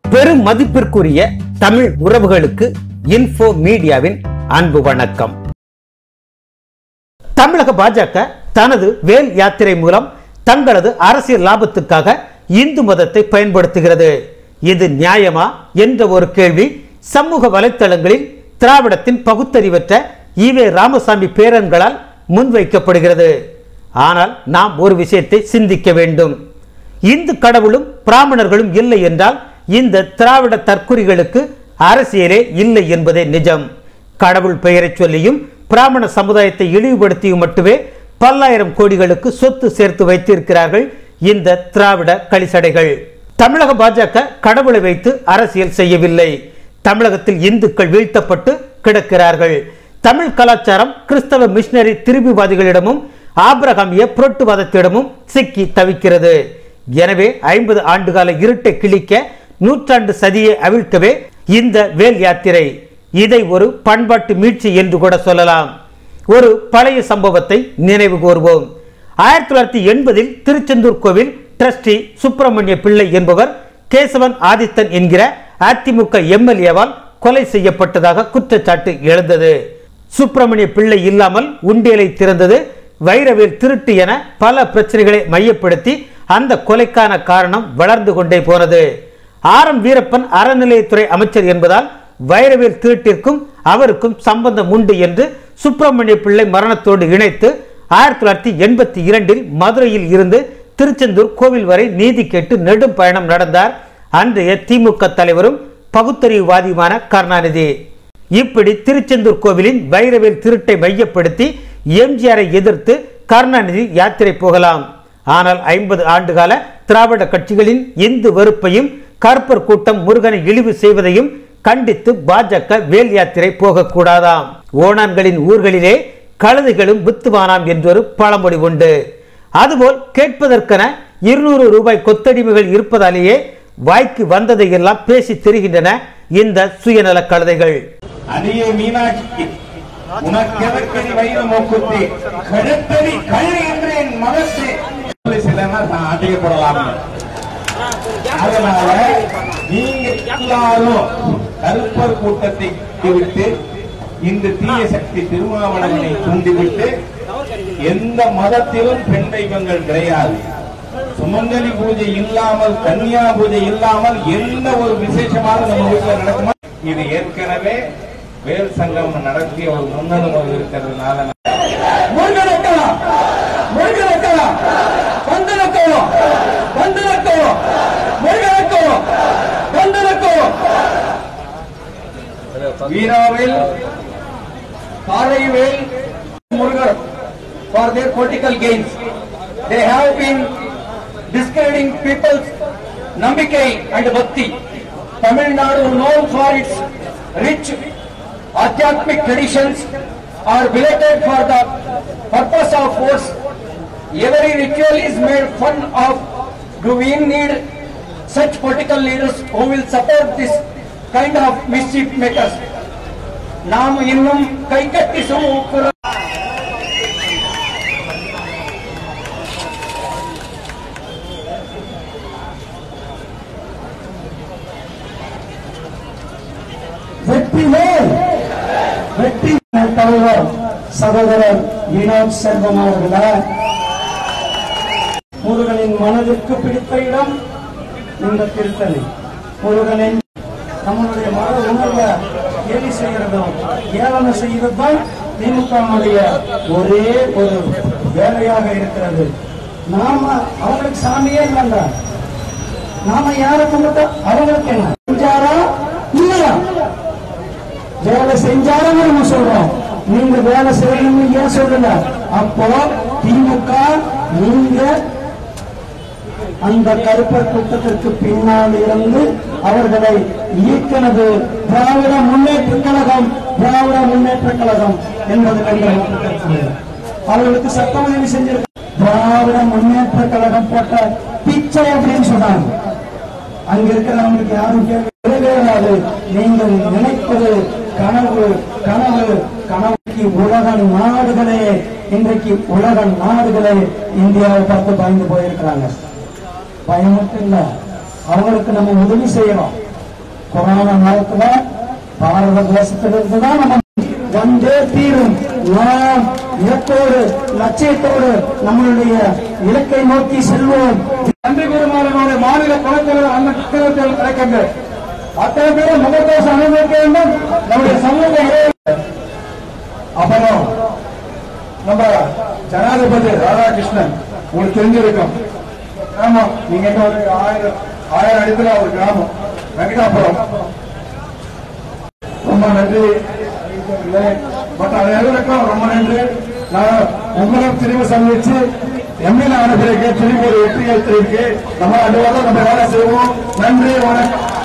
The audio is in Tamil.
பெரும் மதிப்பிற்குரிய தமிழ் உறவுகளுக்கு இன்ஃபோ மீடியாவின் அன்பு வணக்கம் தமிழக பாஜக தனது வேல் யாத்திரை மூலம் தங்களது அரசியல் லாபத்துக்காக இந்து மதத்தை பயன்படுத்துகிறது இது நியாயமா என்ற ஒரு கேள்வி சமூக வலைத்தளங்களில் திராவிடத்தின் பகுத்தறிவற்ற ஈவே ராமசாமி பேரன்களால் முன்வைக்கப்படுகிறது ஆனால் நாம் ஒரு விஷயத்தை சிந்திக்க வேண்டும் இந்து கடவுளும் பிராமணர்களும் இல்லை என்றால் இந்த திராவிட தற்குறிகளுக்கு அரசியலே இல்லை என்பதே நிஜம் கடவுள் பெயரை சொல்லியும் பிராமண சமுதாயத்தை இழிவுபடுத்தியும் மட்டுமே பல்லாயிரம் கோடிகளுக்கு சொத்து சேர்த்து வைத்திருக்கிறார்கள் இந்த திராவிட கலிசடைகள் தமிழக பாஜக கடவுளை வைத்து அரசியல் செய்யவில்லை தமிழகத்தில் இந்துக்கள் வீழ்த்தப்பட்டு கிடக்கிறார்கள் தமிழ் கலாச்சாரம் கிறிஸ்தவ மிஷினரி திரும்பிவாதிகளிடமும் ஆபிரகாமிய புரட்டுவாதத்திடமும் சிக்கி தவிக்கிறது எனவே ஐம்பது ஆண்டுகால இருட்டை கிழிக்க நூற்றாண்டு சதியை அவிழ்க்கவே இந்த வேல் யாத்திரை இதை ஒரு பண்பாட்டு மீட்சி என்று கூட சொல்லலாம் ஒரு பழைய சம்பவத்தை நினைவு கூர்வோம் ஆயிரத்தி தொள்ளாயிரத்தி எண்பதில் திருச்செந்தூர் கோவில் டிரஸ்டி சுப்பிரமணிய பிள்ளை என்பவர் கேசவன் ஆதித்தன் என்கிற அதிமுக எம்எல்ஏவால் கொலை செய்யப்பட்டதாக குற்றச்சாட்டு எழுந்தது சுப்பிரமணிய பிள்ளை இல்லாமல் உண்டியலை திறந்தது வைரவேல் திருட்டு என பல பிரச்சனைகளை மையப்படுத்தி அந்த கொலைக்கான காரணம் வளர்ந்து கொண்டே போனது ஆர் எம் வீரப்பன் அறநிலையத்துறை அமைச்சர் என்பதால் வைரவேல் திருட்டிற்கும் அவருக்கும் சம்பந்தம் உண்டு என்று சுப்பிரமணிய பிள்ளை மரணத்தோடு இணைத்து ஆயிரத்தி தொள்ளாயிரத்தி எண்பத்தி இரண்டில் மதுரையில் இருந்து திருச்செந்தூர் கோவில் வரை நீதி கேட்டு நெடும் பயணம் நடந்தார் அன்றைய திமுக தலைவரும் பகுத்தறிவுவாதியுமான கருணாநிதி இப்படி திருச்செந்தூர் கோவிலின் வைரவேல் திருட்டை மையப்படுத்தி எம்ஜிஆரை எதிர்த்து கருணாநிதி யாத்திரை போகலாம் ஆனால் ஐம்பது ஆண்டுகால திராவிட கட்சிகளின் இந்து வெறுப்பையும் கருப்பர் கூட்டம் முருகனை இழிவு செய்வதையும் கண்டித்து பாஜக வேல் யாத்திரை போகக்கூடாதாம் ஓணான்களின் ஊர்களிலே கழுதைகளும் வித்துவானாம் என்றொரு பழமொழி உண்டு அதுபோல் கேட்பதற்கென இருநூறு ரூபாய் கொத்தடிமைகள் இருப்பதாலேயே வாய்க்கு வந்ததையெல்லாம் பேசி திரிகின்றன இந்த சுயநல கழுதைகள் அடியே மீனாட்சி உனக்கெதற்கடி வைர மூக்குத்தி கழுத்தடி கள்ளி என்று என் மனசே சிலனா நான் அதிகப்படலாம் அதனால நீங்க எல்லாரும் கருப்பர் கூட்டத்தை விட்டு இந்த தீய சக்தி திருமாவளவனை தூண்டிவிட்டு எந்த மதத்திலும் பெண் தெய்வங்கள் கிடையாது சுமங்கலி பூஜை இல்லாமல் கன்னியா பூஜை இல்லாமல் எந்த ஒரு விசேஷமாக நம்ம வீட்டுல நடக்குமா இது ஏற்கனவே வேல் சங்கம் நடத்திய ஒரு முன்னனுபவம் இருக்கிறதுனால முருகன் வைக்கலாம் முருகன் வைக்கலாம் வந்து வைக்கவும் வந்து வைக்கவும் முருகன் வைக்கவும் வந்து வைக்கவும் வீராவில் காரைவேல் Murugan for their political gains. They have been discrediting people's Nambikai and Bhakti. Tamil Nadu, known for its rich Adhyatmic traditions, are belated for the purpose of force. Every ritual is made fun of. Do we need such political leaders who will support this kind of mischief makers? நாம் இன்னும் கை கட்டி சுமூக்குற வெற்றிவேல் வெற்றி தலைவர் சகோதரர் வினோத் செல்வம் அவர்கள முருகனின் மனதிற்கு பிடித்த இடம் இந்த திருத்தணி முருகனின் நம்மளுடைய மத உணர்வை கேலி செய்யறதும் ஏளனம் செய்யறதும் திமுகவுடைய ஒரே ஒரு வேலையாக இருக்கிறது நாம அவங்களுக்கு சாமியே இல்லைங்க நாம யாரை கும்பிட்டா அவங்களுக்கு என்ன செஞ்சாரா இல்லையா வேலை செஞ்சாலும் நம்ம சொல்றோம் நீங்க வேலை செய்யணும்னு ஏன் சொல்லுங்க அப்போ திமுக நீங்க அந்த கருப்பர் கூட்டத்திற்கு பின்னால் இருந்து அவர்களை இயக்கினது திராவிட முன்னேற்ற கழகம் திராவிட முன்னேற்ற கழகம் என்பது கண்டிப்பாக அவர்களுக்கு சட்ட உதவி செஞ்சிருக்க திராவிட முன்னேற்ற கழகம் போட்ட பிச்சை அப்படின்னு சொன்னாங்க அங்க இருக்கிறவங்களுக்கு யாரும் கேள்வி நிறைவேறாது நீங்கள் நினைப்பது கனவு கனவு கனவுக்கு உலக நாடுகளே இன்றைக்கு உலக நாடுகளே இந்தியாவை பார்த்து பயந்து போயிருக்கிறாங்க பயம் மட்டும் இல்ல அவங்களுக்கு நம்ம உதவி செய்யறோம் கொரோனா நேரத்துல பாரத தேசத்திலிருந்து தான் நம்ம வந்தே தீரும் நாம் இலக்கோடு லட்சியத்தோடு நம்மளுடைய இலக்கை நோக்கி செல்வோம் நன்றி பெருமாளனுடைய மாநில குலத்தலைவர் அந்த புத்தகத்தில் கிடைக்கின்ற அத்தனை பேரும் முகத்தோசம் அனுபவிக்க வேண்டும் நம்முடைய சமூக இறை- அப்புறம் நம்ம ஜனாதிபதி ராதாகிருஷ்ணன் உங்களுக்கு தெரிஞ்சிருக்கும் ஆமா நீங்க என்ன ஒரு ஆயிரம் ஆயிரம் அடித்துல ஒரு கிராமம் வெங்கடாபுரம் ரொம்ப நன்றி மற்ற அனைவருக்கும் ரொம்ப நன்றி நான் உங்களும் திரும்பி சந்திச்சு எம்எல்ஏ ஆன பிறகு திரும்பி ஒரு வெற்றிகள் தெரிவிக்கு நம்ம அந்த நம்ம வேலை செய்வோம் நன்றி வணக்கம்